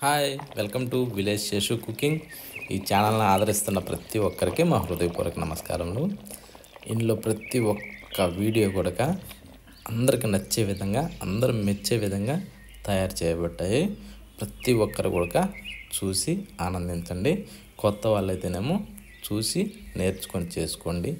hi welcome to village Seshu cooking ఈ ఛానల్ని ఆదరిస్తున్న ప్రతి ఒక్కరికి మా హృదయపూర్వక నమస్కారములు ఇందులో ప్రతి ఒక్క వీడియో కూడా అందరికి నచ్చే విధంగా అందరూ మెచ్చే విధంగా తయారు చేయబడ్డాయి ప్రతి ఒక్కరు కూడా చూసి ఆనందించండి కొత్త వాళ్ళైతేనేమో చూసి నేర్చుకొని చేసుకోండి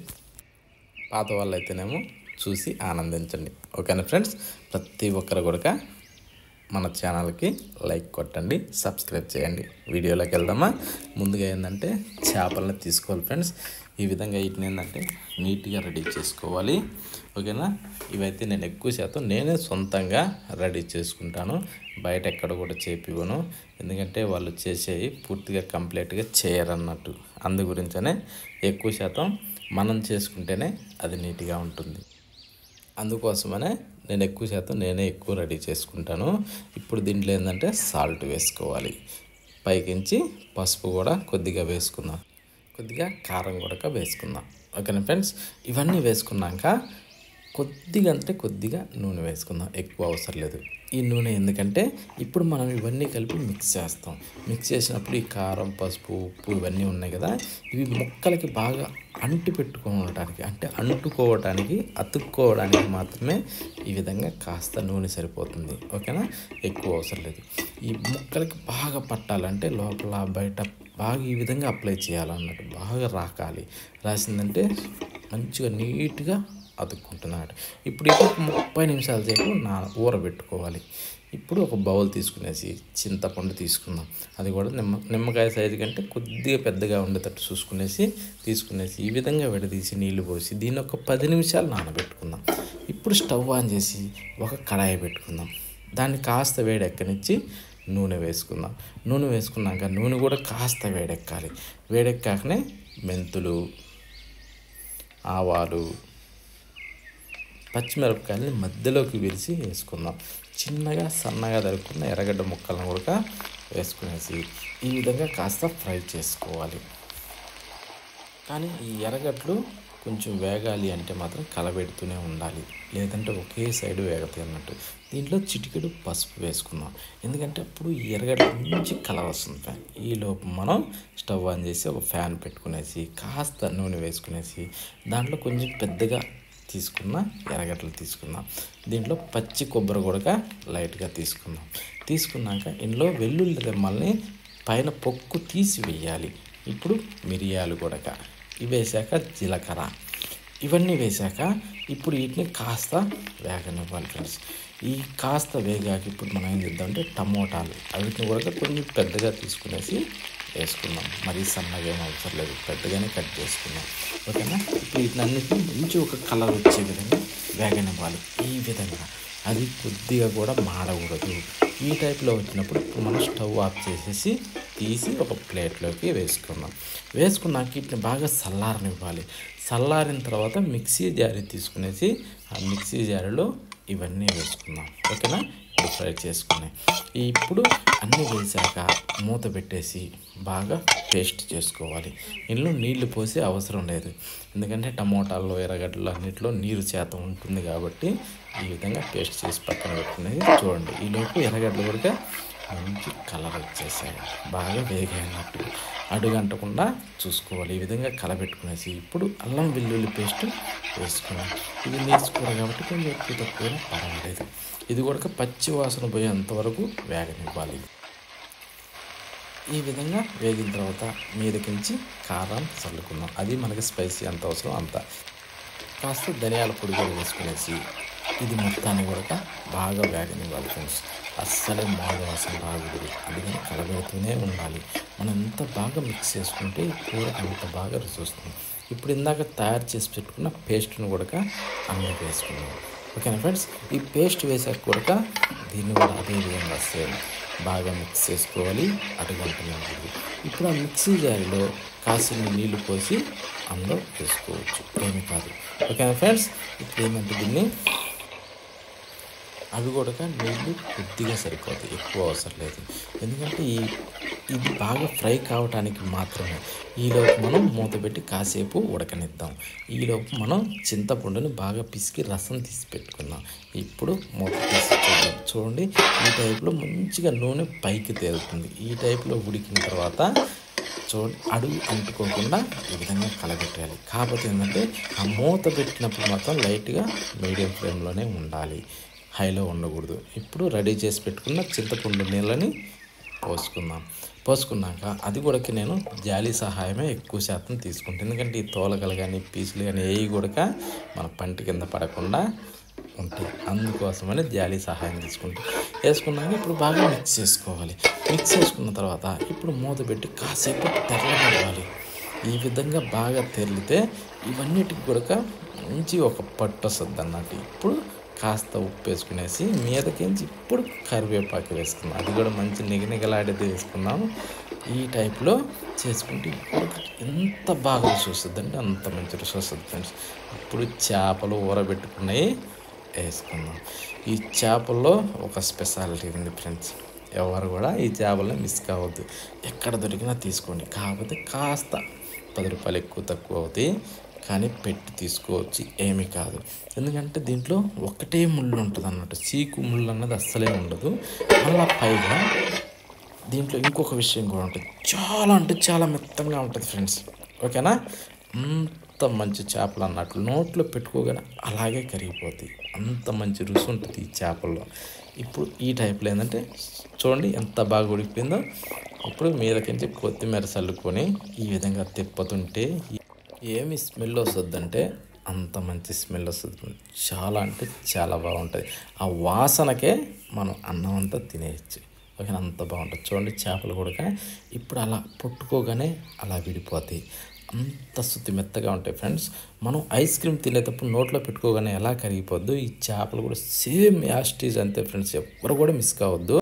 పాత వాళ్ళైతేనేమో చూసి ఆనందించండి ఓకేనా ఫ్రెండ్స్ ప్రతి ఒక్కరు కూడా మన ఛానల్కి లైక్ కొట్టండి సబ్స్క్రైబ్ చేయండి వీడియోలోకి వెళ్దామా ముందుగా ఏంటంటే చేపలను తీసుకోవాలి ఫ్రెండ్స్ ఈ విధంగా వీటిని ఏంటంటే నీట్గా రెడీ చేసుకోవాలి ఓకేనా ఇవైతే నేను ఎక్కువ శాతం నేనే సొంతంగా రెడీ చేసుకుంటాను బయట ఎక్కడ కూడా చేపివ్వను ఎందుకంటే వాళ్ళు చేసేవి పూర్తిగా కంప్లీట్గా చేయరన్నట్టు అందు గురించనే ఎక్కువ శాతం మనం చేసుకుంటేనే అది నీట్గా ఉంటుంది అందుకోసమనే నేను ఎక్కువ శాతం నేనే ఎక్కువ రెడీ చేసుకుంటాను ఇప్పుడు దీంట్లో ఏంటంటే సాల్ట్ వేసుకోవాలి పైకించి పసుపు కూడా కొద్దిగా వేసుకుందాం కొద్దిగా కారం కూడా వేసుకుందాం ఓకేనా ఫ్రెండ్స్ ఇవన్నీ వేసుకున్నాక కొద్దిగా అంటే కొద్దిగా నూనె వేసుకుందాం ఎక్కువ అవసరం లేదు ఈ నూనె ఎందుకంటే ఇప్పుడు మనం ఇవన్నీ కలిపి మిక్స్ చేస్తాం మిక్స్ చేసినప్పుడు ఈ కారం పసుపు ఉప్పు ఇవన్నీ ఉన్నాయి కదా ఇవి ముక్కలకి బాగా అంటి పెట్టుకోవడానికి అంటే అంటుకోవడానికి అతుక్కోవడానికి మాత్రమే ఈ విధంగా కాస్త నూనె సరిపోతుంది ఓకేనా ఎక్కువ అవసరం లేదు ఈ ముక్కలకి బాగా పట్టాలంటే లోపల బయట బాగా ఈ విధంగా అప్లై చేయాలన్నట్టు బాగా రాకాలి రాసిందంటే మంచిగా నీట్గా అతుక్కుంటున్నాడు ఇప్పుడు ఇది ఒక ముప్పై నిమిషాల సేపు నా ఊరబెట్టుకోవాలి ఇప్పుడు ఒక బౌల్ తీసుకునేసి చింతపండు తీసుకుందాం అది కూడా నిమ్మ నిమ్మకాయ సైజు కంటే కొద్దిగా పెద్దగా ఉండేటట్టు చూసుకునేసి తీసుకునేసి ఈ విధంగా విడదీసి నీళ్లు పోసి దీన్ని ఒక పది నిమిషాలు నానబెట్టుకుందాం ఇప్పుడు స్టవ్ ఆన్ చేసి ఒక కడాయి పెట్టుకుందాం దాన్ని కాస్త వేడెక్కనిచ్చి నూనె వేసుకుందాం నూనె వేసుకున్నాక నూనె కూడా కాస్త వేడెక్కాలి వేడెక్కాకనే మెంతులు ఆవాలు పచ్చిమిరపకాయలని మధ్యలోకి విరిచి వేసుకుందాం చిన్నగా సన్నగా తరుక్కున్న ఎర్రగడ్డ ముక్కలను కూడా వేసుకునేసి ఈ విధంగా కాస్త ఫ్రై చేసుకోవాలి కానీ ఈ ఎర్రగడ్డలు కొంచెం వేగాలి అంటే మాత్రం కలబెడుతూనే ఉండాలి లేదంటే ఒకే సైడ్ వేగతాయి అన్నట్టు దీంట్లో చిటికెడు పసుపు వేసుకుందాం ఎందుకంటే అప్పుడు ఈ ఎర్రగడ్డ మంచి కలర్ వస్తుంది ఫ్యాన్ ఈ లోపు మనం స్టవ్ ఆన్ చేసి ఒక ఫ్యాన్ పెట్టుకునేసి కాస్త నూనె వేసుకునేసి దాంట్లో కొంచెం పెద్దగా తీసుకున్న ఎర్రగడ్డలు తీసుకుందాం దీంట్లో పచ్చి కొబ్బరి కూడా లైట్గా తీసుకుందాం తీసుకున్నాక ఇందులో వెల్లుల్లి రెమ్మల్ని పైన పొక్కు తీసి వేయాలి ఇప్పుడు మిరియాలు కూడా ఇవి వేసాక జీలకర్ర ఇవన్నీ వేసాక ఇప్పుడు వీటిని కాస్త వేగనివ్వాలి ఫ్రెండ్స్ ఈ కాస్త వేగాక ఇప్పుడు మనం ఏం చేద్దామంటే టమోటాలు వీటిని కూడా కొంచెం పెద్దగా తీసుకునేసి వేసుకుందాం మరీ సన్నగా ఏం అవసరం లేదు పెద్దగానే కట్ చేసుకుందాం ఓకేనా ఇప్పుడు వీటిని అన్నిటిని మంచి ఒక కలర్ వచ్చే విధంగా వేగనివ్వాలి ఈ విధంగా అది కొద్దిగా కూడా మాడకూడదు ఈ టైప్లో వచ్చినప్పుడు ఇప్పుడు మనం స్టవ్ ఆఫ్ చేసేసి తీసి ఒక ప్లేట్లోకి వేసుకుందాం వేసుకున్నాక వీటిని బాగా చల్లారనివ్వాలి చల్లారిన తర్వాత మిక్సీ జారీ తీసుకునేసి ఆ మిక్సీ జారీలో ఇవన్నీ వేసుకుందాం ఓకేనా ఇప్పుడు ఫ్రై చేసుకున్నాయి ఇప్పుడు అన్నీ వేసాక మూత పెట్టేసి బాగా పేస్ట్ చేసుకోవాలి ఇందులో నీళ్లు పోసి అవసరం లేదు ఎందుకంటే టమోటాల్లో ఎర్రగడ్డలు అన్నింటిలో నీరు శాతం ఉంటుంది కాబట్టి ఈ విధంగా పేస్ట్ చేసి పక్కన పెట్టుకునేది చూడండి ఈలోపు ఎర్రగడ్డలు కూడా మంచి కలర్ వచ్చేసాయి బాగా వేగాయన్నట్టు అడుగంటకుండా చూసుకోవాలి ఈ విధంగా కలబెట్టుకునేసి ఇప్పుడు అల్లం వెల్లుల్లి పేస్ట్ వేసుకున్నాం ఇది నేర్చుకోరు కాబట్టి కొంచెం ఎక్కువ తక్కువ పర్వాలేదు ఇది కూడా పచ్చి వాసన పోయేంత వరకు వేగనివ్వాలి ఈ విధంగా వేగిన తర్వాత మీదకించి కారం చల్లుకుందాం అది మనకి స్పైసీ ఎంత అవసరం అంత కాస్త ధనియాల పొడి కూడా వేసుకునేసి ఇది మొత్తాన్ని కూడా బాగా వేగనివ్వాలి ఫ్రెండ్స్ అస్సలే మాడు వాసన రాకూడదు అందుకని కలబెడుతూనే ఉండాలి మనం ఎంత బాగా మిక్స్ చేసుకుంటే ఈ కూర అంత బాగా రుచి వస్తుంది ఇప్పుడు ఇందాక తయారు చేసి పెట్టుకున్న పేస్ట్ను కూడా అందులో వేసుకున్నాం ఓకేనా ఫ్రెండ్స్ ఈ పేస్ట్ వేసాక కూడా దీన్ని కూడా అదే విధంగా సేమ్ బాగా మిక్స్ చేసుకోవాలి అటుగంటనే ఉంటుంది ఇప్పుడు ఆ మిక్సీ జారిలో కాసిన నీళ్లు పోసి అందులో వేసుకోవచ్చు ఏమి కాదు ఓకేనా ఫ్రెండ్స్ ఇప్పుడు ఏమంటే దీన్ని అవి కూడా నీళ్ళు కొద్దిగా సరిపోతాయి ఎక్కువ అవసరం లేదు ఎందుకంటే ఈ ఇది బాగా ఫ్రై కావడానికి మాత్రమే ఈలోపు మనం మూత పెట్టి కాసేపు ఉడకనిద్దాం ఈలోపు మనం చింతపండుని బాగా పిసికి రసం తీసి పెట్టుకుందాం ఇప్పుడు మూత తీసి చూద్దాం చూడండి ఈ టైప్లో మంచిగా నూనె పైకి తేలుతుంది ఈ టైప్లో ఉడికిన తర్వాత చూడండి అడుగు అంటుకోకుండా ఈ విధంగా కలగెట్టాలి కాకపోతే ఏంటంటే ఆ మూత పెట్టినప్పుడు మాత్రం లైట్గా మీడియం ఫ్లేమ్లోనే ఉండాలి హైలో ఉండకూడదు ఇప్పుడు రెడీ చేసి పెట్టుకున్న చింతపండు నీళ్ళని పోసుకుందాం పోసుకున్నాక అది కూడాకి నేను జాలి సహాయమే ఎక్కువ శాతం తీసుకుంటాను ఎందుకంటే ఈ తోలగలు కానీ పీసులు కానీ ఏవి కూడా మన పంటి కింద పడకుండా ఉంటాయి అందుకోసమని జాలి సహాయం తీసుకుంటాం వేసుకున్నాక ఇప్పుడు బాగా మిక్స్ చేసుకోవాలి మిక్స్ చేసుకున్న తర్వాత ఇప్పుడు మూత పెట్టి కాసేపు తెల్లనివ్వాలి ఈ విధంగా బాగా తెరిలితే ఇవన్నిటికి కూడా మంచి ఒక పట్టు వస్తుంది అన్నట్టు ఇప్పుడు కాస్త ఉప్పు వేసుకునేసి మీదకించి ఇప్పుడు కరివేపాకు వేసుకుందాం అది కూడా మంచి నిగనిగలాడేది వేసుకున్నాము ఈ టైప్లో చేసుకుంటే ఇప్పుడు ఎంత బాగా రుచి వస్తుంది అంటే అంత మంచి రుచి వస్తుంది ఫ్రెండ్స్ ఇప్పుడు చేపలు ఊరబెట్టుకున్నాయి వేసుకుందాం ఈ చేపల్లో ఒక స్పెషాలిటీ ఉంది ఫ్రెండ్స్ ఎవరు కూడా ఈ చేపలను మిస్ కావద్దు ఎక్కడ దొరికినా తీసుకోండి కాకపోతే కాస్త పది రూపాయలు ఎక్కువ తక్కువ అవుతాయి కానీ పెట్టి తీసుకోవచ్చు ఏమీ కాదు ఎందుకంటే దీంట్లో ఒకటే ముళ్ళు ఉంటుంది అన్నట్టు చీకు ముళ్ళు అన్నది అస్సలే ఉండదు మళ్ళా పైగా దీంట్లో ఇంకొక విషయం కూడా ఉంటుంది చాలా అంటే చాలా మెత్తంగా ఉంటుంది ఫ్రెండ్స్ ఓకేనా అంత మంచి చేపలు అన్నట్లు నోట్లో పెట్టుకోగానే అలాగే కరిగిపోతాయి అంత మంచి రుచి ఉంటుంది ఈ చేపల్లో ఇప్పుడు ఈ టైప్లో ఏంటంటే చూడండి ఎంత బాగా ఉడికిపోయిందో ఇప్పుడు మీదకించి కొత్తిమీర చల్లుకొని ఈ విధంగా తిప్పుతుంటే ఏమి స్మెల్ వస్తుందంటే అంత మంచి స్మెల్ వస్తుంది చాలా అంటే చాలా బాగుంటుంది ఆ వాసనకే మనం అన్నం అంతా తినేయచ్చు ఓకే అంత బాగుంటుంది చూడండి చేపలు కూడా ఇప్పుడు అలా పట్టుకోగానే అలా విడిపోతాయి అంత శుద్ధి మెత్తగా ఉంటాయి ఫ్రెండ్స్ మనం ఐస్ క్రీమ్ తినేటప్పుడు నోట్లో పెట్టుకోగానే ఎలా కరిగిపోద్దు ఈ చేపలు కూడా సేమ్ యాస్టీజ్ అంతే ఫ్రెండ్స్ ఎవరు కూడా మిస్ కావద్దు